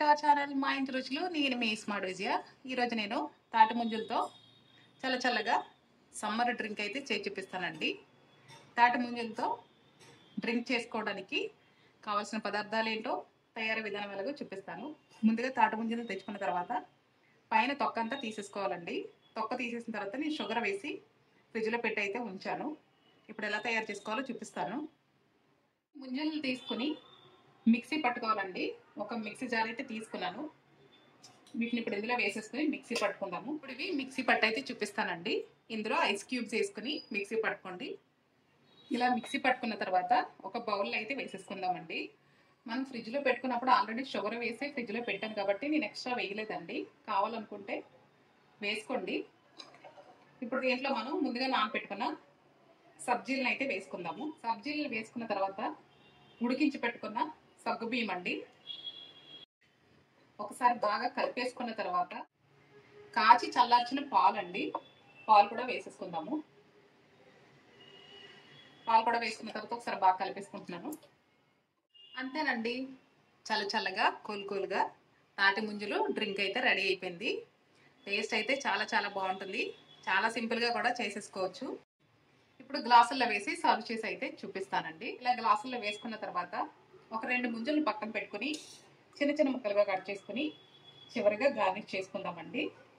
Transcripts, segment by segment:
our channel మా ఇంటి రుచులు నేను మీ స్మార్ట్ విజయ ఈరోజు నేను తాటి ముంజులతో చల్ల చల్లగా సమ్మర్ డ్రింక్ అయితే చేసి చూపిస్తానండి తాటి ముంజులతో డ్రింక్ చేసుకోవడానికి కావాల్సిన పదార్థాలు ఏంటో తయారీ విధానం ఎలాగో చూపిస్తాను ముందుగా తాటి ముంజలు తెచ్చుకున్న తర్వాత పైన తొక్క అంతా తీసేసుకోవాలండి తొక్క తీసేసిన తర్వాత నేను షుగర్ వేసి ఫ్రిడ్జ్లో పెట్టి అయితే ఉంచాను ఇప్పుడు ఎలా తయారు చేసుకోవాలో చూపిస్తాను ముంజలు తీసుకుని మిక్సీ పట్టుకోవాలండి ఒక మిక్సీ జార్ అయితే తీసుకున్నాను వీటిని ఇప్పుడు ఇందులో వేసేసుకుని మిక్సీ పట్టుకుందాము ఇప్పుడు ఇవి మిక్సీ పట్టు అయితే చూపిస్తానండి ఇందులో ఐస్ క్యూబ్స్ వేసుకుని మిక్సీ పట్టుకోండి ఇలా మిక్సీ పట్టుకున్న తర్వాత ఒక బౌల్లో అయితే వేసేసుకుందామండి మనం ఫ్రిడ్జ్లో పెట్టుకున్నప్పుడు ఆల్రెడీ షుగర్ వేసి ఫ్రిడ్జ్లో పెట్టాను కాబట్టి నేను ఎక్స్ట్రా వేయలేదండి కావాలనుకుంటే వేసుకోండి ఇప్పుడు దీంట్లో మనం ముందుగా నానబెట్టుకున్న సబ్జీలను అయితే వేసుకుందాము సబ్జీలను వేసుకున్న తర్వాత ఉడికించి పెట్టుకున్న సగ్గు బియ్యం అండి ఒకసారి బాగా కలిపేసుకున్న తర్వాత కాచి చల్లార్చిన పాలు అండి పాలు కూడా వేసేసుకుందాము పాలు కూడా వేసుకున్న తర్వాత ఒకసారి బాగా కలిపేసుకుంటున్నాను అంతేనండి చల్ల చల్లగా కూల్ కూల్గా తాటి ముంజులు డ్రింక్ అయితే రెడీ అయిపోయింది టేస్ట్ అయితే చాలా చాలా బాగుంటుంది చాలా సింపుల్గా కూడా చేసేసుకోవచ్చు ఇప్పుడు గ్లాసుల్లో వేసి సర్వ్ చేసి అయితే చూపిస్తానండి ఇలా గ్లాసుల్లో వేసుకున్న తర్వాత ఒక రెండు ముంజలు పక్కన పెట్టుకుని చిన్న చిన్న ముక్కలుగా కట్ చేసుకుని చివరిగా గార్నిష్ చేసుకుందామండి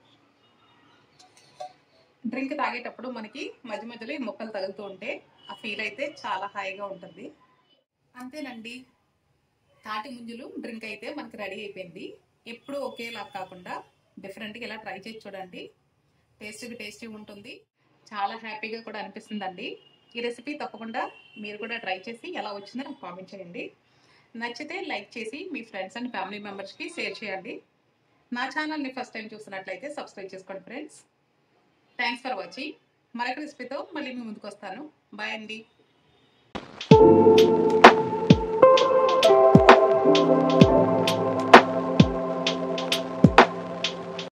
డ్రింక్ తాగేటప్పుడు మనకి మధ్య మధ్యలో ఈ ముక్కలు తగులుతూ ఉంటే ఆ ఫీల్ అయితే చాలా హాయిగా ఉంటుంది అంతేనండి తాటి ముంజులు డ్రింక్ అయితే మనకి రెడీ అయిపోయింది ఎప్పుడు ఒకేలా కాకుండా డిఫరెంట్గా ఇలా ట్రై చేసి చూడండి టేస్ట్గా టేస్టీ ఉంటుంది చాలా హ్యాపీగా కూడా అనిపిస్తుందండి ఈ రెసిపీ తప్పకుండా మీరు కూడా ట్రై చేసి ఎలా వచ్చిందో నాకు కామెంట్ చేయండి నచ్చితే లైక్ చేసి మీ ఫ్రెండ్స్ అండ్ ఫ్యామిలీ మెంబర్స్కి షేర్ చేయండి నా ఛానల్ని ఫస్ట్ టైం చూసినట్లయితే సబ్స్క్రైబ్ చేసుకోండి ఫ్రెండ్స్ థ్యాంక్స్ ఫర్ వాచింగ్ మరొక రెసిపీతో మళ్ళీ మీ ముందుకు వస్తాను బాయ్ అండి